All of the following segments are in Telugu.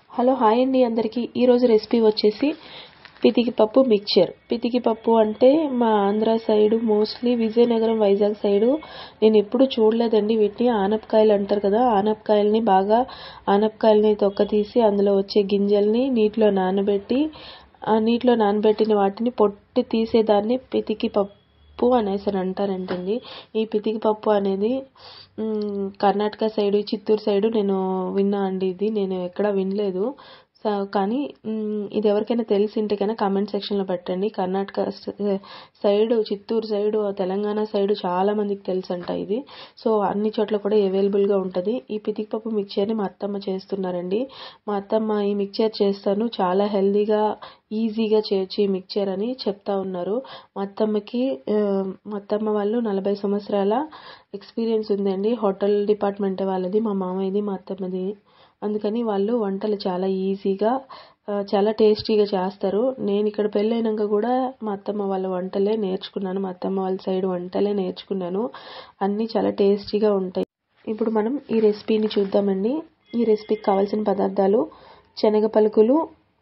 హలో హాయ్ అండి అందరికీ ఈరోజు రెసిపీ వచ్చేసి పితికి పప్పు మిక్చర్ పితికి పప్పు అంటే మా Andhra side mostly Vizianagaram Vizag side నేను ఎప్పుడు చూడలేదండి వీటిని ఆనపకాయలు అంటారు కదా ఆనపకాయలని బాగా ఆనపకాయలని తొక్క తీసి అందులో వచ్చే గింజల్ని నీటిలో నానబెట్టి ఆ నీటిలో నానబెట్టిన వాటిని పొట్టు తీసేదాన్ని పితికి పప్పు అనేసి అని అంటారంటండి ఈ పితికి పప్పు అనేది మ్, కర్ణాటక సైడు చిత్తూరు సైడు నేను విన్నా అండి ఇది నేను ఎక్కడ వినలేదు సో కానీ మ్, ఇది ఎవరికైనా తెలిసింటే కనుక కామెంట్ సెక్షన్లో పెట్టండి కర్ణాటక స- side Chittoor side Telangana side చాలా మందికి తెలుసంట ఇది సో అన్ని చోట్ల కూడా అవైలబుల్గా ఉంటుంది ఈ పితికి పప్పు మిక్చర్ని మా అత్తమ్మ చేస్తున్నారండి మా అత్తమ్మ ఈ మిక్చర్ చేస్తాను చాలా హెల్దీగా ఈజీగా చేయొచ్చు ఈ మిక్చర్ అని చెప్తా ఉన్నారు మా అత్తమ్మకి ఆ, మా అత్తమ్మ వాళ్ళు నలభై సంవత్సరాల ఎక్స్పీరియన్స్ ఉందండి హోటల్ డిపార్ట్మెంట్ వాళ్ళది మా మామయ్యది మా అత్తమ్మది అందుకని వాళ్ళు వంటలు చాలా ఈజీగా ఆ, చాలా టేస్టీగా చేస్తారు నేను ఇక్కడ పెళ్ళైనాక కూడా మా అత్తమ్మ వాళ్ళ వంటలే నేర్చుకున్నాను మా అత్తమ్మ వాళ్ళ సైడ్ వంటలే నేర్చుకున్నాను అన్నీ చాలా టేస్టీగా ఉంటాయి ఇప్పుడు మనం ఈ రెసిపీని చూద్దామండి ఈ రెసిపీకి కావాల్సిన పదార్థాలు శనగ పలుకులు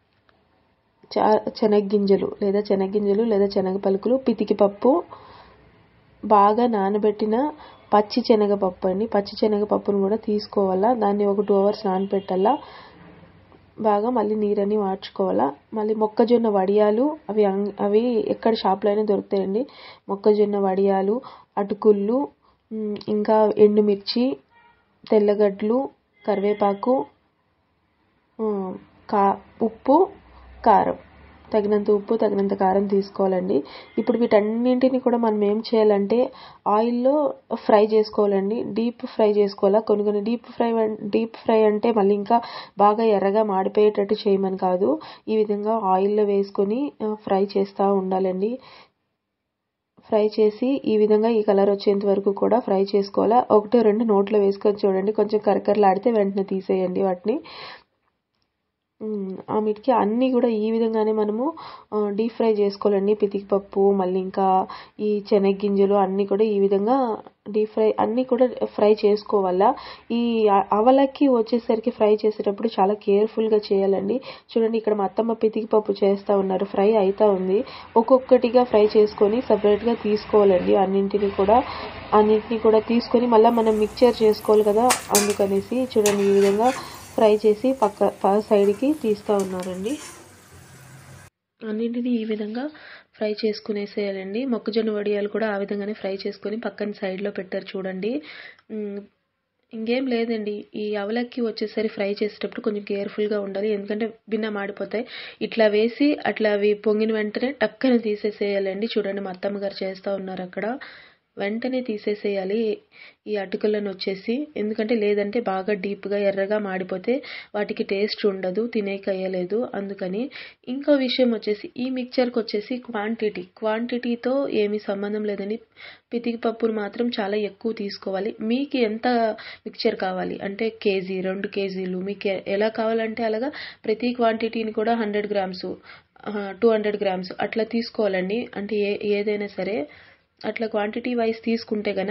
చా శనగ్గింజలు లేదా శనగ్గింజలు లేదా శనగ పలుకులు పితికి పప్పు బాగా నానబెట్టిన పచ్చి శనగపప్పు అండి పచ్చి శనగపప్పును కూడా తీసుకోవాలా దాన్ని ఒక టూ అవర్స్ నానబెట్టాలా బాగా మళ్ళీ నీరని మార్చుకోవాలా మళ్ళీ మొక్కజొన్న వడియాలు అవి అం- అవి ఎక్కడ షాప్లో అయినా దొరుకుతాయండి మొక్కజొన్న వడియాలు అటుకుళ్ళు మ్, ఇంకా ఎండుమిర్చి తెల్లగడ్డలు కరివేపాకు ఉమ్, కా ఉప్పు కారం తగినంత ఉప్పు తగినంత కారం తీసుకోవాలండి ఇప్పుడు వీటన్నింటిని కూడా మనం ఏం చేయాలంటే ఆయిల్లో ఫ్రై చేసుకోవాలండి డీప్ ఫ్రై చేసుకోవాలా కొన్ని కొన్ని డీప్ ఫ్రై డీప్ ఫ్రై అంటే మళ్ళీ ఇంకా బాగా ఎర్రగా మాడిపోయేటట్టు చేయమని కాదు ఈ విధంగా ఆయిల్లో వేసుకొని ఆ, ఫ్రై చేస్తూ ఉండాలండి ఫ్రై చేసి ఈ విధంగా ఈ కలర్ వచ్చేంత వరకు కూడా ఫ్రై చేసుకోవాలా ఒకటి రెండు నోట్లో వేసుకొని చూడండి కొంచెం కరకరలాడితే వెంటనే తీసేయండి వాటిని మ్, ఆ మీటికి అన్నీ కూడా ఈ విధంగానే మనము డీప్ ఫ్రై చేసుకోవాలండి పితికి పప్పు మళ్ళీ ఇంకా ఈ శనగ్గింజలు అన్నీ కూడా ఈ విధంగా డీప్ ఫ్రై అన్నీ కూడా ఫ్రై చేసుకోవాలా ఈ అ- అవలకి వచ్చేసరికి ఫ్రై చేసేటప్పుడు చాలా కేర్ఫుల్గా చేయాలండి చూడండి ఇక్కడ మా అత్తమ్మ పితికి పప్పు చేస్తూ ఉన్నారు ఫ్రై అవుతా ఉంది ఒక్కొక్కటిగా ఫ్రై చేసుకొని సపరేట్గా తీసుకోవాలండి అన్నింటిని కూడా అన్నింటిని కూడా తీసుకొని మళ్ళీ మనం మిక్చర్ చేసుకోవాలి కదా అందుకనేసి చూడండి ఈ విధంగా ఫ్రై చేసి పక్క ప- సైడ్కి తీస్తూ ఉన్నారండి అన్నింటినీ ఈ విధంగా ఫ్రై చేసుకునేసేయాలండి మొక్కజొన్న వడియాలు కూడా ఆ విధంగానే ఫ్రై చేసుకొని పక్కన సైడ్లో పెట్టారు చూడండి మ్, ఇంకేం లేదండి ఈ అవలక్కి వచ్చేసరి ఫ్రై చేసేటప్పుడు కొంచెం కేర్ఫుల్గా ఉండాలి ఎందుకంటే భిన్న మాడిపోతాయి ఇట్లా వేసి అట్లా అవి పొంగిన వెంటనే టక్కన తీసేసేయాలండి చూడండి మా అత్తమ్మ గారు చేస్తూ ఉన్నారు అక్కడ వెంటనే తీసేసేయాలి ఈ అటుకులను వచ్చేసి ఎందుకంటే లేదంటే బాగా డీప్గా ఎర్రగా మాడిపోతే వాటికి టేస్ట్ ఉండదు తినేకయ్యలేదు అందుకని ఇంకో విషయం వచ్చేసి ఈ మిక్చర్కి వచ్చేసి క్వాంటిటీ క్వాంటిటీతో ఏమీ సంబంధం లేదండి పితికి పప్పును మాత్రం చాలా ఎక్కువ తీసుకోవాలి మీకు ఎంత మిక్చర్ కావాలి అంటే కేజీ రెండు కేజీలు మీకు ఎ- ఎలా కావాలంటే అలాగా ప్రతి క్వాంటిటీని కూడా hundred grams two hundred grams అట్లా తీసుకోవాలండి అంటే ఏ ఏదైనా సరే అట్లా క్వాంటిటీ వైజ్ తీసుకుంటే గన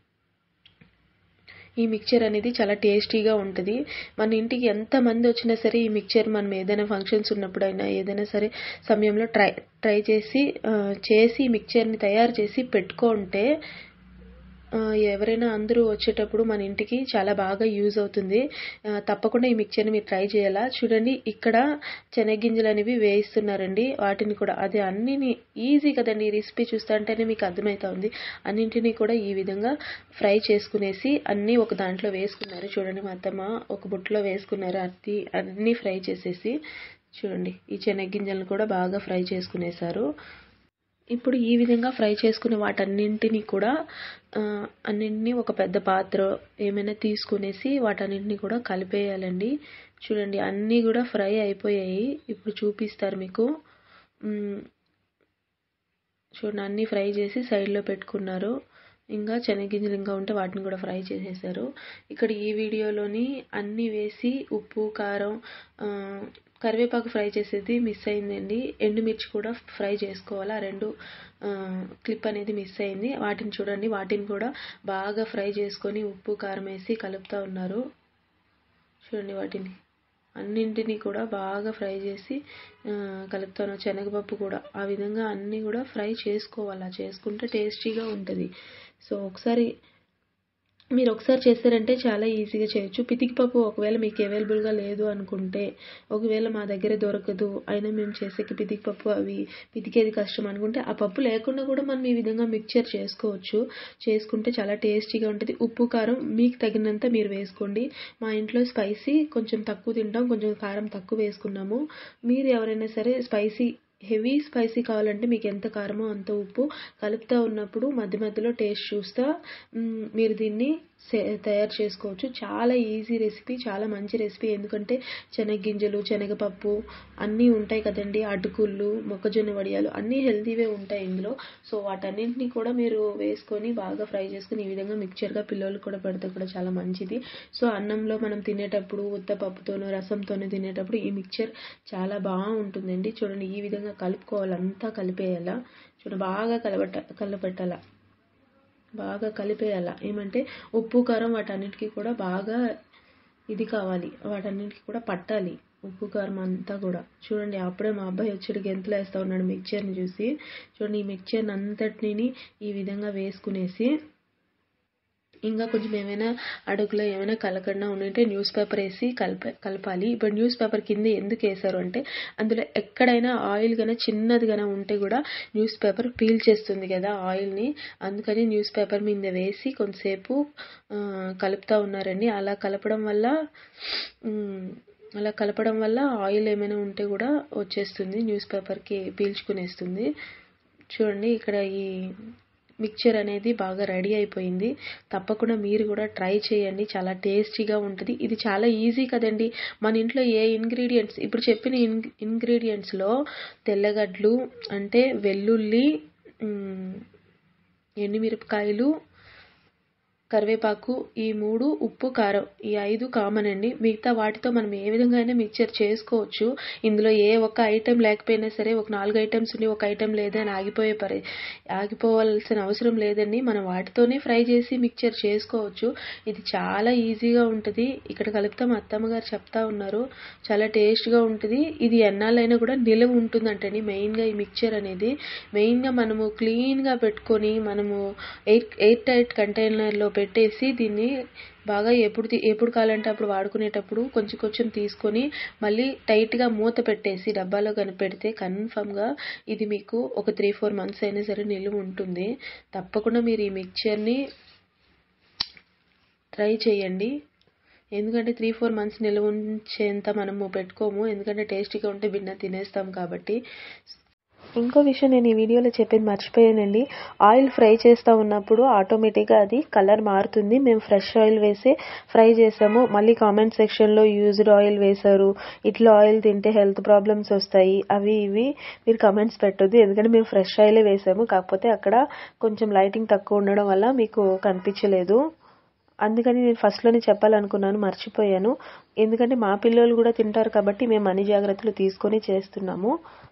ఈ మిక్చర్ అనేది చాలా టేస్టీగా ఉంటుంది మన ఇంటికి ఎంత మంది వచ్చినా సరే ఈ మిక్చర్ మనం ఏదైనా ఫంక్షన్స్ ఉన్నప్పుడైనా ఏదైనా సరే సమయంలో ట్రై ట్రై చేసి ఆ, చేసి ఈ మిక్చర్ని తయారు చేసి పెట్టుకుంటే ఆ, ఎవరైనా అందరూ వచ్చేటప్పుడు మన ఇంటికి చాలా బాగా యూజ్ అవుతుంది ఆ, తప్పకుండా ఈ మిక్చర్ని మీరు ట్రై చేయాలా చూడండి ఇక్కడ శనగ్గింజలు అనేవి వేయిస్తున్నారండి వాటిని కూడా అదే అన్నిని ఈజీ కదండి ఈ రెసిపీ చూస్తుంటేనే మీకు అర్థమవుతా ఉంది అన్నింటినీ కూడా ఈ విధంగా ఫ్రై చేసుకునేసి అన్నీ ఒక దాంట్లో వేసుకున్నారు చూడండి మా అత్తమ్మ ఒక బుట్టలో వేసుకున్నారు అన్ని అన్నీ ఫ్రై చేసేసి చూడండి ఈ శనగ్గింజలను కూడా బాగా ఫ్రై చేసుకునేసారు ఇప్పుడు ఈ విధంగా ఫ్రై చేసుకున్న వాటన్నింటినీ కూడా ఆ, అన్నింటినీ ఒక పెద్ద పాత్ర ఏమైనా తీసుకునేసి వాటన్నింటినీ కూడా కలిపేయాలండి చూడండి అన్నీ కూడా ఫ్రై అయిపోయాయి ఇప్పుడు చూపిస్తారు మీకు మ్, చూడండి అన్నీ ఫ్రై చేసి సైడ్లో పెట్టుకున్నారు ఇంకా శనగింజలు ఇంకా ఉంటే వాటిని కూడా ఫ్రై చేసేసారు ఇక్కడ ఈ వీడియోలోని అన్నీ వేసి ఉప్పు కారం ఆ, కరివేపాకు ఫ్రై చేసేది మిస్ అయిందండి ఎండుమిర్చి కూడా ఫ్రై చేసుకోవాలి ఆ రెండు ఆ, క్లిప్ అనేది మిస్ అయింది వాటిని చూడండి వాటిని కూడా బాగా ఫ్రై చేసుకొని ఉప్పు కారం వేసి కలుపుతూ ఉన్నారు చూడండి వాటిని అన్నింటినీ కూడా బాగా ఫ్రై చేసి కలుపుతాను శనగపప్పు కూడా ఆ విధంగా అన్నీ కూడా ఫ్రై చేసుకోవాలి చేసుకుంటే టేస్టీగా ఉంటుంది సో ఒకసారి మీరు ఒకసారి చేస్తారంటే చాలా ఈజీగా చేయొచ్చు పితికి పప్పు ఒకవేళ మీకు అవైలబుల్గా లేదు అనుకుంటే ఒకవేళ మా దగ్గర దొరకదు అయినా మేము చేసేకి పితికి పప్పు అవి పితికేది కష్టం అనుకుంటే ఆ పప్పు లేకుండా కూడా మనం ఈ విధంగా మిక్చర్ చేసుకోవచ్చు చేసుకుంటే చాలా టేస్టీగా ఉంటుంది ఉప్పు కారం మీకు తగినంత మీరు వేసుకోండి మా ఇంట్లో స్పైసీ కొంచెం తక్కువ తింటాం కొంచెం కారం తక్కువ వేసుకున్నాము మీరు ఎవరైనా సరే స్పైసీ హెవీ స్పైసీ కావాలంటే మీకు ఎంత కారమో అంత ఉప్పు కలుపుతూ ఉన్నప్పుడు మధ్య మధ్యలో టేస్ట్ చూస్తా మీరు దీన్ని తయారు చేసుకోవచ్చు చాలా ఈజీ రెసిపీ చాలా మంచి రెసిపీ ఎందుకంటే శనగగింజలు శనగపప్పు అన్నీ ఉంటాయి కదండి అటుకుళ్ళు మొక్కజొన్న వడియాలు అన్నీ హెల్తీవే ఉంటాయి ఇందులో సో వాటన్నింటినీ కూడా మీరు వేసుకొని బాగా ఫ్రై చేసుకొని ఈ విధంగా మిక్చర్గా పిల్లలకు కూడా పెడితే కూడా చాలా మంచిది సో అన్నంలో మనం తినేటప్పుడు ఉత్తపప్పుతోనో రసంతోనో తినేటప్పుడు ఈ మిక్చర్ చాలా బాగుంటుందండి చూడండి ఈ విధంగా కలుపుకోవాలి అంతా కలిపేయాలా చూడండి బాగా కలబెట్ట కలపెట్టాల బాగా కలిపేయాల ఏమంటే ఉప్పు కారం వాటన్నిటికీ కూడా బాగా ఇది కావాలి వాటన్నిటికీ కూడా పట్టాలి ఉప్పు కారం అంతా కూడా చూడండి అప్పుడే మా అబ్బాయి వచ్చాడు గెంతులు వేస్తూ ఉన్నాడు మిక్చర్ని చూసి చూడండి ఈ మిక్చర్ని అంతటిని ఈ విధంగా వేసుకునేసి ఇంకా కొంచెం ఏమైనా అడుగులో ఏమైనా కలకన్నా ఉంటే న్యూస్ పేపర్ వేసి కలప కలపాలి ఇప్పుడు న్యూస్ పేపర్ కింద ఎందుకు వేశారు అంటే అందులో ఎక్కడైనా ఆయిల్ కానీ చిన్నది కానీ ఉంటే కూడా న్యూస్ పేపర్ పీల్ చేస్తుంది కదా ఆయిల్ని అందుకని న్యూస్ పేపర్ మీద వేసి కొంతసేపు కలుపుతూ ఉన్నారండి అలా కలపడం వల్ల అలా కలపడం వల్ల ఆయిల్ ఏమైనా ఉంటే కూడా వచ్చేస్తుంది న్యూస్ పేపర్కి పీల్చుకునేస్తుంది చూడండి ఇక్కడ ఈ మిక్చర్ అనేది బాగా రెడీ అయిపోయింది తప్పకుండా మీరు కూడా ట్రై చేయండి చాలా టేస్టీగా ఉంటుంది ఇది చాలా ఈజీ కదండి మన ఇంట్లో ఏ ఇంగ్రీడియంట్స్ ఇప్పుడు చెప్పిన ఇన్ ఇంగ్రీడియంట్స్లో తెల్లగడ్డలు అంటే వెల్లుల్లి ఎండుమిరపకాయలు కరివేపాకు ఈ మూడు ఉప్పు కారం ఈ ఐదు కామన్ అండి మిగతా వాటితో మనం ఏ విధంగా అయినా మిక్చర్ చేసుకోవచ్చు ఇందులో ఏ ఒక్క ఐటెం లేకపోయినా సరే ఒక నాలుగు ఐటమ్స్ ఉండి ఒక ఐటెం లేదని ఆగిపోయే పరి ఆగిపోవాల్సిన అవసరం లేదండి మనం వాటితోనే ఫ్రై చేసి మిక్చర్ చేసుకోవచ్చు ఇది చాలా ఈజీగా ఉంటుంది ఇక్కడ కలుపుతాం అత్తమ్మ గారు చెప్తా ఉన్నారు చాలా టేస్ట్గా ఉంటుంది ఇది ఎన్నాళ్ళైనా కూడా నిలవ ఉంటుందంటండి మెయిన్గా ఈ మిక్చర్ అనేది మెయిన్గా మనము క్లీన్గా పెట్టుకొని మనము ఎయిర్ ఎయిర్ టైట్ కంటైనర్లో పెట్టేసి దీన్ని బాగా ఎప్పుడు ఎప్పుడు కావాలంటే అప్పుడు వాడుకునేటప్పుడు కొంచెం కొంచెం తీసుకొని మళ్ళీ టైట్గా మూత పెట్టేసి డబ్బాలో కనుక పెడితే కన్ఫామ్గా ఇది మీకు ఒక త్రీ ఫోర్ మంత్స్ అయినా సరే నిలువ ఉంటుంది తప్పకుండా మీరు ఈ మిక్చర్ని ట్రై చేయండి ఎందుకంటే త్రీ ఫోర్ మంత్స్ నిల్వ ఉంచేంత మనము పెట్టుకోము ఎందుకంటే టేస్టీగా ఉంటే బిన్న తినేస్తాం కాబట్టి ఇంకో విషయం నేను ఈ వీడియోలో చెప్పేది మర్చిపోయానండి ఆయిల్ ఫ్రై చేస్తూ ఉన్నప్పుడు ఆటోమేటిక్గా అది కలర్ మారుతుంది మేము ఫ్రెష్ ఆయిల్ వేసి ఫ్రై చేసాము మళ్ళీ కామెంట్ సెక్షన్లో యూజ్డ్ ఆయిల్ వేశారు ఇట్లా ఆయిల్ తింటే హెల్త్ ప్రాబ్లమ్స్ వస్తాయి అవి ఇవి మీరు కమెంట్స్ పెట్టొద్దు ఎందుకంటే మేము ఫ్రెష్ ఆయిలే వేసాము కాకపోతే అక్కడ కొంచెం లైటింగ్ తక్కువ ఉండడం వల్ల మీకు కనిపించలేదు అందుకని నేను ఫస్ట్లోనే చెప్పాలనుకున్నాను మర్చిపోయాను ఎందుకంటే మా పిల్లలు కూడా తింటారు కాబట్టి మేము అన్ని జాగ్రత్తలు తీసుకొని చేస్తున్నాము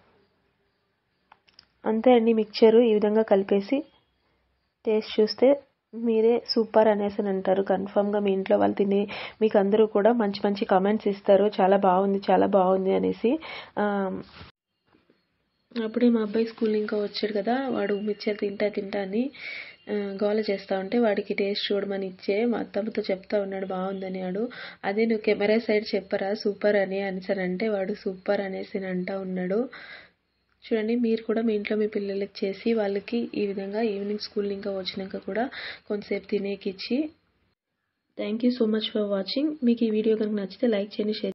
అంతే అండి మిక్చరు ఈ విధంగా కలిపేసి టేస్ట్ చూస్తే మీరే సూపర్ అనేసి అని అంటారు కన్ఫామ్గా మీ ఇంట్లో వాళ్ళు తిని మీకు అందరూ కూడా మంచి మంచి కామెంట్స్ ఇస్తారు చాలా బాగుంది చాలా బాగుంది అనేసి అప్పుడే మా అబ్బాయి స్కూల్ ఇంకా వచ్చాడు కదా వాడు మిక్చర్ తింటా తింటా అని గోల చేస్తూ ఉంటే వాడికి టేస్ట్ చూడమని ఇచ్చే మా అత్తమ్మతో చెప్తా ఉన్నాడు బాగుందని వాడు అదే నువ్వు కెమెరా సైడ్ చెప్పరా సూపర్ అని అనేసానంటే వాడు సూపర్ అనేసి అంటా ఉన్నాడు చూడండి మీరు కూడా మీ ఇంట్లో మీ పిల్లలకి చేసి వాళ్ళకి ఈ విధంగా ఈవినింగ్ స్కూల్ ఇంకా వచ్చినాక కూడా కొంతసేపు తినేకి ఇచ్చి thank you so much for watching మీకు ఈ వీడియో కనుక నచ్చితే లైక్ చేయండి షేర్